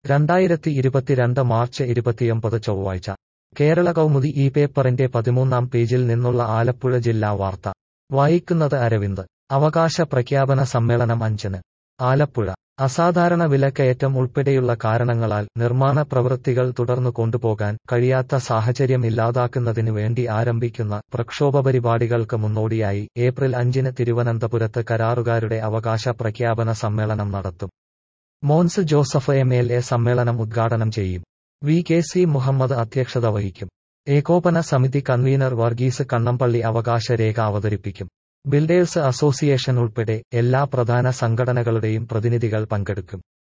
രണ്ടായിരത്തി ഇരുപത്തിരണ്ട് മാർച്ച് ഇരുപത്തിയൊമ്പത് ചൊവ്വാഴ്ച കേരള കൗമുദി ഈ പേപ്പറിന്റെ പതിമൂന്നാം പേജിൽ നിന്നുള്ള ആലപ്പുഴ ജില്ലാ വാർത്ത വായിക്കുന്നത് അരവിന്ദ് അവകാശ പ്രഖ്യാപന സമ്മേളനം അഞ്ചിന് ആലപ്പുഴ അസാധാരണ വിലക്കയറ്റം ഉൾപ്പെടെയുള്ള കാരണങ്ങളാൽ നിർമ്മാണ പ്രവൃത്തികൾ തുടർന്നു കൊണ്ടുപോകാൻ കഴിയാത്ത സാഹചര്യം ഇല്ലാതാക്കുന്നതിനു വേണ്ടി ആരംഭിക്കുന്ന പ്രക്ഷോഭ പരിപാടികൾക്ക് മുന്നോടിയായി ഏപ്രിൽ അഞ്ചിന് തിരുവനന്തപുരത്ത് കരാറുകാരുടെ അവകാശ പ്രഖ്യാപന സമ്മേളനം നടത്തും Mons Joseph M L A സമ്മേളനം ഉദ്ഘാടനം ചെയ്യും വി കെ സി മുഹമ്മദ് അധ്യക്ഷത വഹിക്കും ഏകോപന സമിതി കൺവീനർ വർഗീസ് കണ്ണമ്പള്ളി അവകാശ രേഖ അവതരിപ്പിക്കും ബിൽഡേഴ്സ് അസോസിയേഷൻ ഉൾപ്പെടെ എല്ലാ പ്രധാന സംഘടനകളുടെയും പ്രതിനിധികൾ പങ്കെടുക്കും